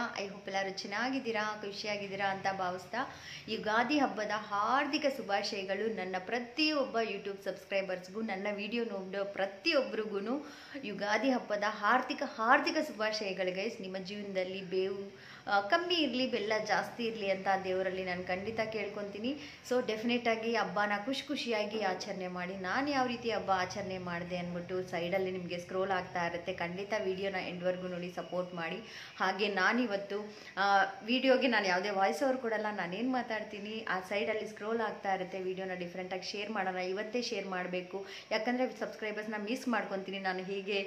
I hope ಎಲ್ಲರೂ ಚೆನ್ನಾಗಿದ್ದೀರಾ ಖುಷಿಯಾಗಿದ್ದೀರಾ ಅಂತ ಭಾವಿಸ್ತಾ ಯುಗಾದಿ ಹಬ್ಬದ ಹಾರ್ದಿಕ ಶುಭಾಶಯಗಳು ನನ್ನ ಪ್ರತಿಯೊಬ್ಬ ಯೂಟ್ಯೂಬ್ ಸಬ್ಸ್ಕ್ರೈಬರ್ಸ್ಗೂ ನನ್ನ ವಿಡಿಯೋ ನೋಡೋ ಪ್ರತಿಯೊಬ್ಬರಿಗೂ ಯುಗಾದಿ ಹಬ್ಬದ ಹಾರ್ದಿಕ ಹಾರ್ದಿಕ ಶುಭಾಶಯಗಳು ಗೈಸ್ ನಿಮ್ಮ ಜೀವನದಲ್ಲಿ ಬೇವು ಆ, ಕಮ್ಮಿ ಇರಲಿ ಬೆಲ್ಲ ಜಾಸ್ತಿ ಇರಲಿ ಅಂತ ದೇವರಲ್ಲಿ ನಾನು ಖಂಡಿತ ಕೇಳ್ಕೊತೀನಿ ಸೊ ಡೆಫಿನೆಟ್ ಆಗಿ ಹಬ್ಬನ ಖುಷಿ ಖುಷಿಯಾಗಿ ಆಚರಣೆ ಮಾಡಿ ನಾನು ಯಾವ ರೀತಿ ಹಬ್ಬ ಆಚರಣೆ ಮಾಡಿದೆ ಅಂದ್ಬಿಟ್ಟು ಸೈಡಲ್ಲಿ ನಿಮಗೆ ಸ್ಕ್ರೋಲ್ ಆಗ್ತಾ ಇರುತ್ತೆ ಖಂಡಿತ ವಿಡಿಯೋನ ಎಂಡ್ವರೆಗೂ ನೋಡಿ ಸಪೋರ್ಟ್ ಮಾಡಿ ಹಾಗೆ ನಾನಿವತ್ತು ವಿಡಿಯೋಗೆ ನಾನು ಯಾವುದೇ ವಾಯ್ಸ್ ಓವರ್ ಕೊಡಲ್ಲ ನಾನೇನು ಮಾತಾಡ್ತೀನಿ ಆ ಸೈಡಲ್ಲಿ ಸ್ಕ್ರೋಲ್ ಆಗ್ತಾ ಇರುತ್ತೆ ವಿಡಿಯೋನ ಡಿಫ್ರೆಂಟಾಗಿ ಶೇರ್ ಮಾಡೋಣ ಇವತ್ತೇ ಶೇರ್ ಮಾಡಬೇಕು ಯಾಕಂದರೆ ಸಬ್ಸ್ಕ್ರೈಬರ್ಸ್ನ ಮಿಸ್ ಮಾಡ್ಕೊತೀನಿ ನಾನು ಹೀಗೆ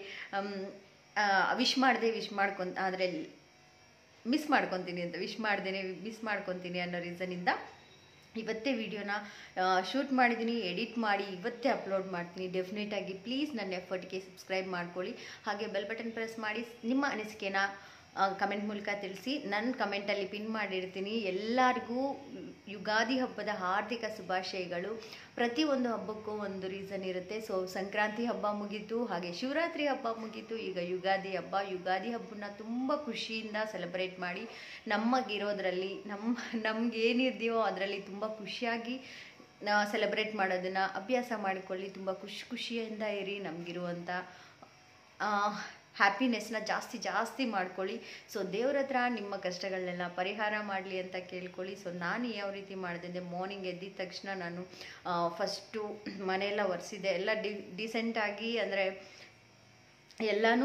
ವಿಶ್ ಮಾಡಿದೆ ವಿಶ್ ಮಾಡ್ಕೊತ ಆದರೆ ಮಿಸ್ ಮಾಡ್ಕೊತೀನಿ ಅಂತ ವಿಶ್ ಮಾಡ್ದೇನೆ ಮಿಸ್ ಮಾಡ್ಕೊತೀನಿ ಅನ್ನೋ ರೀಸನಿಂದ ಇವತ್ತೇ ವಿಡಿಯೋನ ಶೂಟ್ ಮಾಡಿದ್ದೀನಿ ಎಡಿಟ್ ಮಾಡಿ ಇವತ್ತೇ ಅಪ್ಲೋಡ್ ಮಾಡ್ತೀನಿ ಡೆಫಿನೆಟಾಗಿ ಪ್ಲೀಸ್ ನನ್ನ ಎಫರ್ಟ್ಗೆ ಸಬ್ಸ್ಕ್ರೈಬ್ ಮಾಡ್ಕೊಳ್ಳಿ ಹಾಗೆ ಬೆಲ್ ಬಟನ್ ಪ್ರೆಸ್ ಮಾಡಿ ನಿಮ್ಮ ಅನಿಸಿಕೆನ ಕಮೆಂಟ್ ಮೂಲಕ ತಿಳಿಸಿ ನನ್ನ ಕಮೆಂಟಲ್ಲಿ ಪಿನ್ ಮಾಡಿರ್ತೀನಿ ಎಲ್ಲರಿಗೂ ಯುಗಾದಿ ಹಬ್ಬದ ಹಾರ್ದಿಕ ಶುಭಾಶಯಗಳು ಪ್ರತಿಯೊಂದು ಹಬ್ಬಕ್ಕೂ ಒಂದು ರೀಸನ್ ಇರುತ್ತೆ ಸೊ ಸಂಕ್ರಾಂತಿ ಹಬ್ಬ ಮುಗೀತು ಹಾಗೆ ಶಿವರಾತ್ರಿ ಹಬ್ಬ ಮುಗೀತು ಈಗ ಯುಗಾದಿ ಹಬ್ಬ ಯುಗಾದಿ ಹಬ್ಬನ ತುಂಬ ಖುಷಿಯಿಂದ ಸೆಲೆಬ್ರೇಟ್ ಮಾಡಿ ನಮಗಿರೋದ್ರಲ್ಲಿ ನಮ್ಮ ನಮ್ಗೇನಿದೆಯೋ ಅದರಲ್ಲಿ ತುಂಬ ಖುಷಿಯಾಗಿ ಸೆಲೆಬ್ರೇಟ್ ಮಾಡೋದನ್ನು ಅಭ್ಯಾಸ ಮಾಡಿಕೊಳ್ಳಿ ತುಂಬ ಖುಷಿ ಖುಷಿಯಿಂದ ಇರಿ ನಮಗಿರುವಂಥ ಹ್ಯಾಪಿನೆಸ್ನ ಜಾಸ್ತಿ ಜಾಸ್ತಿ ಮಾಡ್ಕೊಳ್ಳಿ ಸೊ ದೇವ್ರ ಹತ್ರ ನಿಮ್ಮ ಕಷ್ಟಗಳನ್ನೆಲ್ಲ ಪರಿಹಾರ ಮಾಡಲಿ ಅಂತ ಕೇಳ್ಕೊಳ್ಳಿ ಸೊ ನಾನು ಯಾವ ರೀತಿ ಮಾಡಿದೆ ಮಾರ್ನಿಂಗ್ ಎದ್ದಿದ ತಕ್ಷಣ ನಾನು ಫಸ್ಟು ಮನೆಯೆಲ್ಲ ಒರೆಸಿದೆ ಎಲ್ಲ ಡಿ ಡಿಸೆಂಟಾಗಿ ಅಂದರೆ ಎಲ್ಲನೂ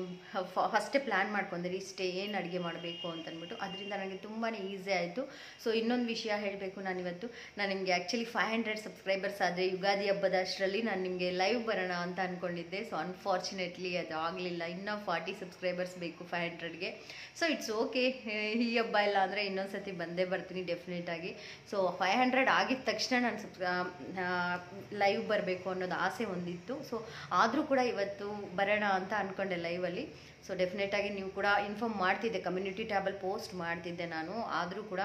ಫಸ್ಟೇ ಪ್ಲ್ಯಾನ್ ಮಾಡ್ಕೊಂಡ್ರಿ ಇಷ್ಟೇ ಏನು ಅಡುಗೆ ಮಾಡಬೇಕು ಅಂತಂದ್ಬಿಟ್ಟು ಅದರಿಂದ ನನಗೆ ತುಂಬಾ ಈಸಿ ಆಯಿತು ಸೊ ಇನ್ನೊಂದು ವಿಷಯ ಹೇಳಬೇಕು ನಾನಿವತ್ತು ನಾನು ನಿಮಗೆ ಆ್ಯಕ್ಚುಲಿ ಫೈವ್ ಹಂಡ್ರೆಡ್ ಸಬ್ಸ್ಕ್ರೈಬರ್ಸ್ ಆದರೆ ಯುಗಾದಿ ಹಬ್ಬದ ಅಷ್ಟರಲ್ಲಿ ನಾನು ನಿಮಗೆ ಲೈವ್ ಬರೋಣ ಅಂತ ಅಂದ್ಕೊಂಡಿದ್ದೆ ಸೊ ಅನ್ಫಾರ್ಚುನೇಟ್ಲಿ ಅದು ಆಗಲಿಲ್ಲ ಇನ್ನೂ ಫಾರ್ಟಿ ಸಬ್ಸ್ಕ್ರೈಬರ್ಸ್ ಬೇಕು ಫೈವ್ ಹಂಡ್ರೆಡ್ಗೆ ಸೊ ಇಟ್ಸ್ ಓಕೆ ಈ ಹಬ್ಬ ಇಲ್ಲ ಅಂದರೆ ಇನ್ನೊಂದು ಸತಿ ಬಂದೇ ಬರ್ತೀನಿ ಡೆಫಿನೆಟಾಗಿ ಸೊ ಫೈವ್ ಹಂಡ್ರೆಡ್ ಆಗಿದ ತಕ್ಷಣ ನಾನು ಸಬ್ಸ್ ಲೈವ್ ಬರಬೇಕು ಅನ್ನೋದು ಆಸೆ ಒಂದಿತ್ತು ಸೊ ಆದರೂ ಕೂಡ ಇವತ್ತು ಬರೋಣ ಅಂತ ಅಂದ್ಕೊಂಡೆ ಲೈವಲ್ಲಿ ಸೊ ಡೆಫಿನೆಟಾಗಿ ನೀವು ಕೂಡ ಇನ್ಫಾರ್ಮ್ ಮಾಡ್ತಿದ್ದೆ ಕಮ್ಯುನಿಟಿ ಟ್ಯಾಬಲ್ಲಿ ಪೋಸ್ಟ್ ಮಾಡ್ತಿದ್ದೆ ನಾನು ಆದರೂ ಕೂಡ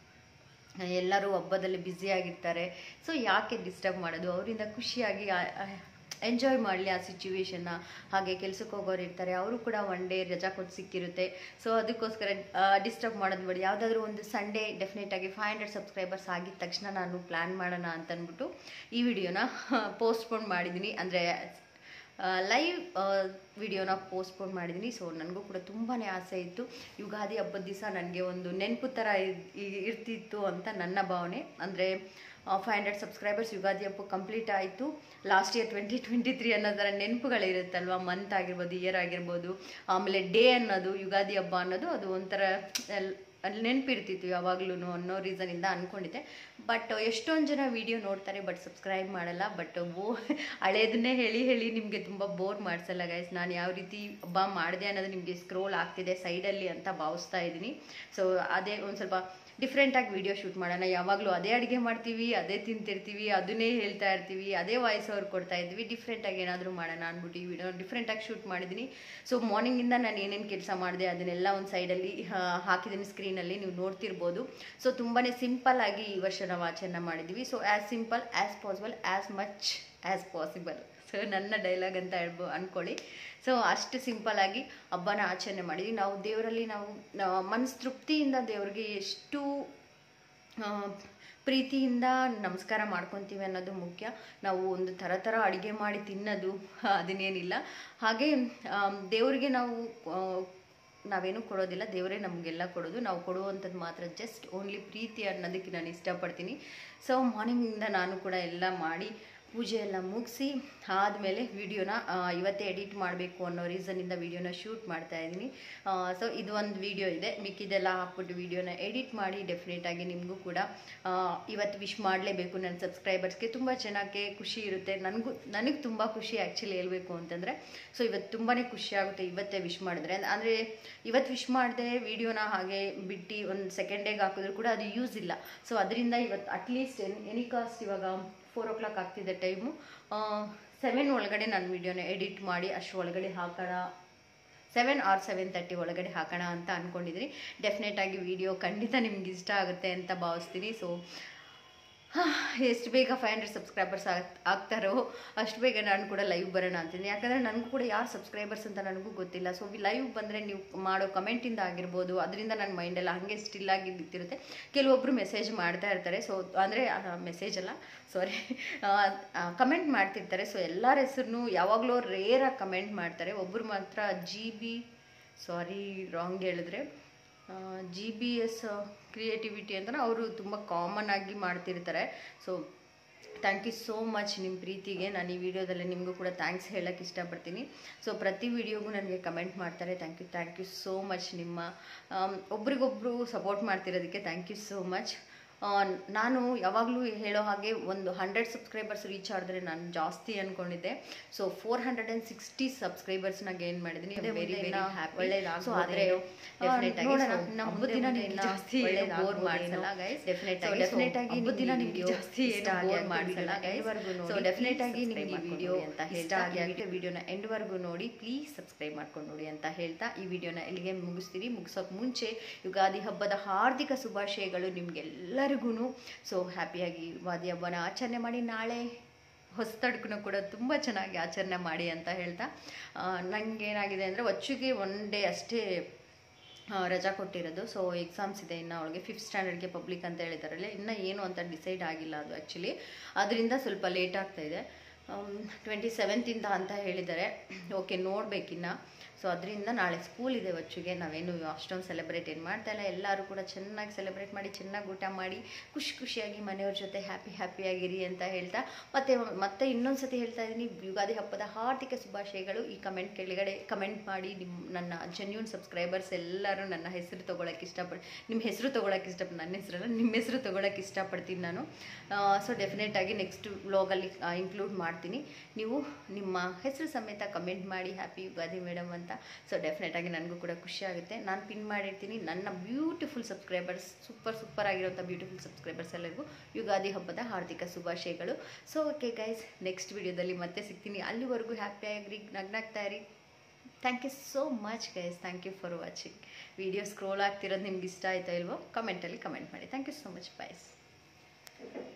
ಎಲ್ಲರೂ ಹಬ್ಬದಲ್ಲಿ ಬ್ಯುಸಿಯಾಗಿರ್ತಾರೆ ಸೊ ಯಾಕೆ ಡಿಸ್ಟರ್ಬ್ ಮಾಡೋದು ಅವರಿಂದ ಖುಷಿಯಾಗಿ ಎಂಜಾಯ್ ಮಾಡಲಿ ಆ ಸಿಚುವೇಶನ್ನ ಹಾಗೆ ಕೆಲ್ಸಕ್ಕೆ ಹೋಗೋರು ಇರ್ತಾರೆ ಅವರು ಕೂಡ ಒನ್ ಡೇ ರಜಾ ಕೊಟ್ಟು ಸಿಕ್ಕಿರುತ್ತೆ ಸೊ ಅದಕ್ಕೋಸ್ಕರ ಡಿಸ್ಟರ್ಬ್ ಮಾಡೋದು ಬೇಡ ಯಾವುದಾದ್ರೂ ಒಂದು ಸಂಡೇ ಡೆಫಿನೆಟಾಗಿ ಫೈವ್ ಹಂಡ್ರೆಡ್ ಸಬ್ಸ್ಕ್ರೈಬರ್ಸ್ ಆಗಿದ ತಕ್ಷಣ ನಾನು ಪ್ಲ್ಯಾನ್ ಮಾಡೋಣ ಅಂತ ಅಂದ್ಬಿಟ್ಟು ಈ ವಿಡಿಯೋನ ಪೋಸ್ಟ್ಪೋನ್ ಮಾಡಿದ್ದೀನಿ ಅಂದರೆ ಲೈವ್ ವಿಡಿಯೋನ ಪೋಸ್ಟ್ಪೋನ್ ಮಾಡಿದ್ದೀನಿ ಸೊ ನನಗೂ ಕೂಡ ತುಂಬಾ ಆಸೆ ಇತ್ತು ಯುಗಾದಿ ಹಬ್ಬದ ದಿವಸ ನನಗೆ ಒಂದು ನೆನಪು ಥರ ಇರ್ತಿತ್ತು ಅಂತ ನನ್ನ ಭಾವನೆ ಅಂದರೆ ಫೈವ್ ಹಂಡ್ರೆಡ್ ಸಬ್ಸ್ಕ್ರೈಬರ್ಸ್ ಯುಗಾದಿ ಹಬ್ಬ ಕಂಪ್ಲೀಟ್ ಆಯಿತು last year twenty twenty three ಅನ್ನೋ ಥರ ನೆನಪುಗಳಿರುತ್ತಲ್ವ ಮಂತ್ ಆಗಿರ್ಬೋದು ಇಯರ್ ಆಗಿರ್ಬೋದು ಆಮೇಲೆ ಡೇ ಅನ್ನೋದು ಯುಗಾದಿ ಹಬ್ಬ ಅನ್ನೋದು ಅದು ಒಂಥರ ಅಲ್ಲಿ ನೆನಪಿರ್ತಿತ್ತು ಯಾವಾಗ್ಲೂ ಅನ್ನೋ ರೀಸನಿಂದ ಅಂದ್ಕೊಂಡಿದ್ದೆ ಬಟ್ ಎಷ್ಟೊಂದು ಜನ ವಿಡಿಯೋ ನೋಡ್ತಾರೆ ಬಟ್ ಸಬ್ಸ್ಕ್ರೈಬ್ ಮಾಡಲ್ಲ ಬಟ್ ಬೋ ಹಳೇದನ್ನೇ ಹೇಳಿ ಹೇಳಿ ನಿಮಗೆ ತುಂಬ ಬೋರ್ ಮಾಡಿಸಲ್ಲ ಗೈಸ್ ನಾನು ಯಾವ ರೀತಿ ಹಬ್ಬ ಮಾಡಿದೆ ಅನ್ನೋದು ನಿಮಗೆ ಸ್ಕ್ರೋಲ್ ಆಗ್ತಿದೆ ಸೈಡಲ್ಲಿ ಅಂತ ಭಾವಿಸ್ತಾ ಇದ್ದೀನಿ ಸೊ ಅದೇ ಒಂದು ಸ್ವಲ್ಪ ಡಿಫ್ರೆಂಟಾಗಿ ವಿಡಿಯೋ ಶೂಟ್ ಮಾಡೋಣ ಯಾವಾಗಲೂ ಅದೇ ಅಡುಗೆ ಮಾಡ್ತೀವಿ ಅದೇ ತಿಂತಿರ್ತೀವಿ ಅದನ್ನೇ ಹೇಳ್ತಾ ಇರ್ತೀವಿ ಅದೇ ವಾಯ್ಸ್ ಅವ್ರು ಕೊಡ್ತಾ ಇದ್ವಿ ಡಿಫ್ರೆಂಟಾಗಿ ಏನಾದರೂ ಮಾಡೋಣ ಅಂದ್ಬಿಟ್ಟು ಈ ವಿಡಿಯೋ ಡಿಫ್ರೆಂಟಾಗಿ ಶೂಟ್ ಮಾಡಿದ್ದೀನಿ ಸೊ ಮಾರ್ನಿಂಗಿಂದ ನಾನು ಏನೇನು ಕೆಲಸ ಮಾಡಿದೆ ಅದನ್ನೆಲ್ಲ ಒಂದು ಸೈಡಲ್ಲಿ ಹಾಕಿದ್ದೀನಿ ಸ್ಕ್ರೀನಲ್ಲಿ ನೀವು ನೋಡ್ತಿರ್ಬೋದು ಸೊ ತುಂಬಾ ಸಿಂಪಲ್ ಆಗಿ ಈ ವರ್ಷ ನಾವು ಆಚರಣೆ ಮಾಡಿದ್ವಿ so as simple as possible as much as possible so ನನ್ನ ಡೈಲಾಗ್ ಅಂತ ಹೇಳ್ಬೋ ಅಂದ್ಕೊಳ್ಳಿ ಸೊ ಅಷ್ಟು ಸಿಂಪಲ್ಲಾಗಿ ಹಬ್ಬನ ಆಚರಣೆ ಮಾಡಿದ್ವಿ ನಾವು ದೇವರಲ್ಲಿ ನಾವು ಮನಸ್ಸು ತೃಪ್ತಿಯಿಂದ ದೇವರಿಗೆ ಎಷ್ಟು ಪ್ರೀತಿಯಿಂದ ನಮಸ್ಕಾರ ಮಾಡ್ಕೊತೀವಿ ಅನ್ನೋದು ಮುಖ್ಯ ನಾವು ಒಂದು ಥರ ಥರ ಅಡುಗೆ ಮಾಡಿ ತಿನ್ನೋದು ಅದನ್ನೇನಿಲ್ಲ ಹಾಗೆ ದೇವರಿಗೆ ನಾವು ನಾವೇನು ಕೊಡೋದಿಲ್ಲ ದೇವರೇ ನಮಗೆಲ್ಲ ಕೊಡೋದು ನಾವು ಕೊಡುವಂಥದ್ದು ಮಾತ್ರ ಜಸ್ಟ್ ಓನ್ಲಿ ಪ್ರೀತಿ ಅನ್ನೋದಕ್ಕೆ ನಾನು ಇಷ್ಟಪಡ್ತೀನಿ ಸೊ ಮಾರ್ನಿಂಗಿಂದ ನಾನು ಕೂಡ ಎಲ್ಲ ಮಾಡಿ ಪೂಜೆ ಎಲ್ಲ ಮುಗಿಸಿ ಆದಮೇಲೆ ವಿಡಿಯೋನ ಇವತ್ತೇ ಎಡಿಟ್ ಮಾಡಬೇಕು ಅನ್ನೋ ರೀಸನಿಂದ ವಿಡಿಯೋನ ಶೂಟ್ ಮಾಡ್ತಾ ಇದ್ದೀನಿ ಸೊ ಇದು ಒಂದು ವಿಡಿಯೋ ಇದೆ ಮಿಕ್ಕಿದೆಲ್ಲ ಹಾಕ್ಬಿಟ್ಟು ವಿಡಿಯೋನ ಎಡಿಟ್ ಮಾಡಿ ಡೆಫಿನೆಟಾಗಿ ನಿಮಗೂ ಕೂಡ ಇವತ್ತು ವಿಶ್ ಮಾಡಲೇಬೇಕು ನನ್ನ ಸಬ್ಸ್ಕ್ರೈಬರ್ಸ್ಗೆ ತುಂಬ ಚೆನ್ನಾಗಿ ಖುಷಿ ಇರುತ್ತೆ ನನಗೂ ನನಗೆ ತುಂಬ ಖುಷಿ ಆ್ಯಕ್ಚುಲಿ ಹೇಳ್ಬೇಕು ಅಂತಂದರೆ ಸೊ ಇವತ್ತು ತುಂಬಾ ಖುಷಿ ಆಗುತ್ತೆ ಇವತ್ತೇ ವಿಶ್ ಮಾಡಿದ್ರೆ ಅಂದರೆ ಇವತ್ತು ವಿಶ್ ಮಾಡಿದೆ ವಿಡಿಯೋನ ಹಾಗೆ ಬಿಟ್ಟು ಒಂದು ಸೆಕೆಂಡ್ ಡೇಗೆ ಹಾಕಿದ್ರು ಕೂಡ ಅದು ಯೂಸ್ ಇಲ್ಲ ಸೊ ಅದರಿಂದ ಇವತ್ತು ಅಟ್ಲೀಸ್ಟ್ ಎನ್ ಎನಿ ಕಾಸ್ಟ್ ಇವಾಗ ಫೋರ್ ಓ ಕ್ಲಾಕ್ ಆಗ್ತಿದೆ ಟೈಮು ಸೆವೆನ್ ಒಳಗಡೆ ನಾನು ವಿಡಿಯೋನ ಎಡಿಟ್ ಮಾಡಿ ಅಷ್ಟು ಒಳಗಡೆ ಹಾಕೋಣ ಸೆವೆನ್ ಆರ್ ಸೆವೆನ್ ತರ್ಟಿ ಒಳಗಡೆ ಹಾಕೋಣ ಅಂತ ಅಂದ್ಕೊಂಡಿದ್ದೀನಿ ಡೆಫಿನೆಟಾಗಿ ವಿಡಿಯೋ ಖಂಡಿತ ನಿಮ್ಗೆ ಇಷ್ಟ ಆಗುತ್ತೆ ಅಂತ ಭಾವಿಸ್ತೀನಿ ಸೊ ಎಷ್ಟು ಬೇಗ ಫೈವ್ ಹಂಡ್ರೆಡ್ ಸಬ್ಸ್ಕ್ರೈಬರ್ಸ್ ಆಗ್ ಆಗ್ತಾರೋ ಅಷ್ಟು ಬೇಗ ನಾನು ಕೂಡ ಲೈವ್ ಬರೋಣ ಅಂತೀನಿ ಯಾಕಂದರೆ ನನಗೂ ಕೂಡ ಯಾರು ಸಬ್ಸ್ಕ್ರೈಬರ್ಸ್ ಅಂತ ನನಗೂ ಗೊತ್ತಿಲ್ಲ ಸೊ ಲೈವ್ ಬಂದರೆ ನೀವು ಮಾಡೋ ಕಮೆಂಟಿಂದ ಆಗಿರ್ಬೋದು ಅದರಿಂದ ನನ್ನ ಮೈಂಡೆಲ್ಲ ಹಾಗೆ ಸ್ಟಿಲ್ ಆಗಿ ಬಿತ್ತಿರುತ್ತೆ ಕೆಲವೊಬ್ಬರು ಮೆಸೇಜ್ ಮಾಡ್ತಾ ಇರ್ತಾರೆ ಸೊ ಅಂದರೆ ಮೆಸೇಜ್ ಅಲ್ಲ ಸಾರಿ ಕಮೆಂಟ್ ಮಾಡ್ತಿರ್ತಾರೆ ಸೊ ಎಲ್ಲರ ಹೆಸರು ಯಾವಾಗಲೂ ರೇರಾಗಿ ಕಮೆಂಟ್ ಮಾಡ್ತಾರೆ ಒಬ್ಬರು ಮಾತ್ರ ಜಿ ಬಿ ಸಾರಿ ರಾಂಗ್ ಹೇಳಿದ್ರೆ ಜಿ ಬಿ ಎಸ್ ಕ್ರಿಯೇಟಿವಿಟಿ ಅಂತ ಅವರು ತುಂಬ ಕಾಮನ್ ಆಗಿ ಮಾಡ್ತಿರ್ತಾರೆ so thank you so much ನಿಮ್ಮ ಪ್ರೀತಿಗೆ ನಾನು ಈ ವಿಡಿಯೋದಲ್ಲಿ ನಿಮಗೂ ಕೂಡ ಥ್ಯಾಂಕ್ಸ್ ಹೇಳೋಕ್ಕೆ ಇಷ್ಟಪಡ್ತೀನಿ ಸೊ ಪ್ರತಿ ವಿಡಿಯೋಗೂ ನನಗೆ ಕಮೆಂಟ್ ಮಾಡ್ತಾರೆ thank you thank you so much ನಿಮ್ಮ ಆಮ್, ಒಬ್ರಿಗೊಬ್ರು ಸಪೋರ್ಟ್ ಮಾಡ್ತಿರೋದಕ್ಕೆ ಥ್ಯಾಂಕ್ ಯು ಸೋ ಮಚ್ ನಾನು ಯಾವಾಗಲೂ ಹೇಳೋ ಹಾಗೆ ಒಂದು ಹಂಡ್ರೆಡ್ ಸಬ್ಸ್ಕ್ರೈಬರ್ಸ್ ರೀಚ್ ಆಗಿದ್ರೆ ನಾನು ಜಾಸ್ತಿ ಅಂದ್ಕೊಂಡಿದ್ದೆ so four hundred and sixty ಸಬ್ಸ್ಕ್ರೈಬರ್ಸ್ನ ಗೇನ್ ಮಾಡಿದ್ದೀನಿ ವೆರಿ ವೆರಿ ಹ್ಯಾಪಿ ಸೊ ಆದರೆ ಡೆಫಿನೆಟ್ ಆಗಿ ಹಬ್ಬದ ದಿನ ನಿಮ್ಗೆ ಜಾಸ್ತಿ ಬೋರ್ ಮಾಡಿಸಲ್ಲ ಗೈಸ್ ಡೆಫಿನೆಟ್ ಆಗಿ ಡೆಫಿನೆಟ್ ಆಗಿ ಹಬ್ಬದ ದಿನ ನಿಮ್ಗೆ ಜಾಸ್ತಿ ಬೋರ್ ಮಾಡಿಸಲ್ಲ ಗೈಸ್ ಸೊ ಡೆಫಿನೆಟ್ ಆಗಿ ನಿಮ್ಗೆ ಈ ವಿಡಿಯೋ ಅಂತ ಹೇಳ್ತಾ ಆಗಿ ವಿಡಿಯೋನ ಎಂಡ್ವರೆಗೂ ನೋಡಿ ಪ್ಲೀಸ್ ಸಬ್ಸ್ಕ್ರೈಬ್ ಮಾಡ್ಕೊಂಡು ನೋಡಿ ಅಂತ ಹೇಳ್ತಾ ಈ ವಿಡಿಯೋನ ಎಲ್ಲಿಗೆ ಮುಗಿಸ್ತೀರಿ ಮುಗಿಸೋಕೆ ಮುಂಚೆ ಯುಗಾದಿ ಹಬ್ಬದ ಹಾರ್ದಿಕ ಶುಭಾಶಯಗಳು ನಿಮ್ಗೆಲ್ಲರಿಗೂ ಸೊ ಹ್ಯಾಪಿಯಾಗಿ ಯುಗಾದಿ ಹಬ್ಬನ ಆಚರಣೆ ಮಾಡಿ ನಾಳೆ ಹೊಸತಡ್ಕೂ ಕೂಡ ತುಂಬ ಚೆನ್ನಾಗಿ ಆಚರಣೆ ಮಾಡಿ ಅಂತ ಹೇಳ್ತಾ ನನಗೆ ಏನಾಗಿದೆ ಅಂದರೆ ಒಚ್ಚಿಗೆ ಒನ್ ಡೇ ಅಷ್ಟೇ ಆ, ರಜಾ ಕೊಟ್ಟಿರೋದು ಸೊ ಎಕ್ಸಾಮ್ಸ್ ಇದೆ ಇನ್ನು ಅವಳಿಗೆ ಫಿಫ್ತ್ ಸ್ಟ್ಯಾಂಡರ್ಡ್ಗೆ ಪಬ್ಲಿಕ್ ಅಂತ ಹೇಳಿದಾರಲ್ಲ ಇನ್ನು ಏನು ಅಂತ ಡಿಸೈಡ್ ಆಗಿಲ್ಲ ಅದು ಆ್ಯಕ್ಚುಲಿ ಅದರಿಂದ ಸ್ವಲ್ಪ ಲೇಟ್ ಆಗ್ತಾ ಇದೆ ಟ್ವೆಂಟಿ ಸೆವೆಂತಿಂದ ಅಂತ ಹೇಳಿದ್ದಾರೆ ಓಕೆ ನೋಡ್ಬೇಕಿನ್ನು ಸೊ ಅದರಿಂದ ನಾಳೆ ಸ್ಕೂಲ್ ಇದೆ ವಚ್ಚುಗೆ ನಾವೇನು ಅಷ್ಟೊಂದು ಸೆಲೆಬ್ರೇಟ್ ಏನು ಮಾಡ್ತಾ ಇಲ್ಲ ಎಲ್ಲರೂ ಕೂಡ ಚೆನ್ನಾಗಿ ಸೆಲೆಬ್ರೇಟ್ ಮಾಡಿ ಚೆನ್ನಾಗಿ ಊಟ ಮಾಡಿ ಖುಷಿ ಖುಷಿಯಾಗಿ ಮನೆಯವ್ರ ಜೊತೆ ಹ್ಯಾಪಿ ಹ್ಯಾಪಿಯಾಗಿರಿ ಅಂತ ಹೇಳ್ತಾ ಮತ್ತೆ ಮತ್ತೆ ಇನ್ನೊಂದು ಸತಿ ಹೇಳ್ತಾ ಇದ್ದೀನಿ ಯುಗಾದಿ ಹಬ್ಬದ ಹಾರ್ದಿಕ ಶುಭಾಶಯಗಳು ಈ ಕಮೆಂಟ್ ಕೆಳಗಡೆ ಕಮೆಂಟ್ ಮಾಡಿ ನಿಮ್ಮ ನನ್ನ ಜೆನ್ಯೂನ್ ಸಬ್ಸ್ಕ್ರೈಬರ್ಸ್ ಎಲ್ಲರೂ ನನ್ನ ಹೆಸರು ತೊಗೊಳಕ್ಕೆ ಇಷ್ಟಪಡ್ ನಿಮ್ಮ ಹೆಸರು ತೊಗೊಳಕ್ಕೆ ಇಷ್ಟಪಟ್ಟು ನನ್ನ ಹೆಸರಲ್ಲ ನಿಮ್ಮ ಹೆಸರು ತೊಗೊಳಕ್ಕೆ ಇಷ್ಟಪಡ್ತೀನಿ ನಾನು ಸೊ ಡೆಫಿನೆಟ್ ಆಗಿ ನೆಕ್ಸ್ಟ್ ವ್ಲಾಗಲ್ಲಿ ಇನ್ಕ್ಲೂಡ್ ಮಾಡ್ತೀನಿ ನೀವು ನಿಮ್ಮ ಹೆಸರು ಸಮೇತ ಕಮೆಂಟ್ ಮಾಡಿ ಹ್ಯಾಪಿ ಯುಗಾದಿ ಮೇಡಮ್ ಅಂತ ಸೊ ಡೆಫಿನೆಟ್ ಆಗಿ ನನಗೂ ಕೂಡ ಖುಷಿ ಆಗುತ್ತೆ ನಾನು ಪಿನ್ ಮಾಡಿರ್ತೀನಿ ನನ್ನ ಬ್ಯೂಟಿಫುಲ್ ಸಬ್ಸ್ಕ್ರೈಬರ್ಸ್ ಸೂಪರ್ ಸೂಪರ್ ಆಗಿರೋಂಥ ಬ್ಯೂಟಿಫುಲ್ ಸಬ್ಸ್ಕ್ರೈಬರ್ಸ್ ಎಲ್ಲರಿಗೂ ಯುಗಾದಿ ಹಬ್ಬದ ಹಾರ್ದಿಕ ಶುಭಾಶಯಗಳು ಸೊ ಓಕೆ ಗೈಸ್ ನೆಕ್ಸ್ಟ್ ವಿಡಿಯೋದಲ್ಲಿ ಮತ್ತೆ ಸಿಗ್ತೀನಿ ಅಲ್ಲಿವರೆಗೂ ಹ್ಯಾಪಿಯಾಗಿರಿ ನಗ್ನಾಗ್ತಾ ಇರಿ thank you so much guys thank you for watching video scroll ಆಗ್ತಿರೋದು ನಿಮ್ಗೆ ಇಷ್ಟ ಆಯ್ತಾ ಇಲ್ವೋ ಕಮೆಂಟಲ್ಲಿ ಕಮೆಂಟ್ ಮಾಡಿ thank you so much boys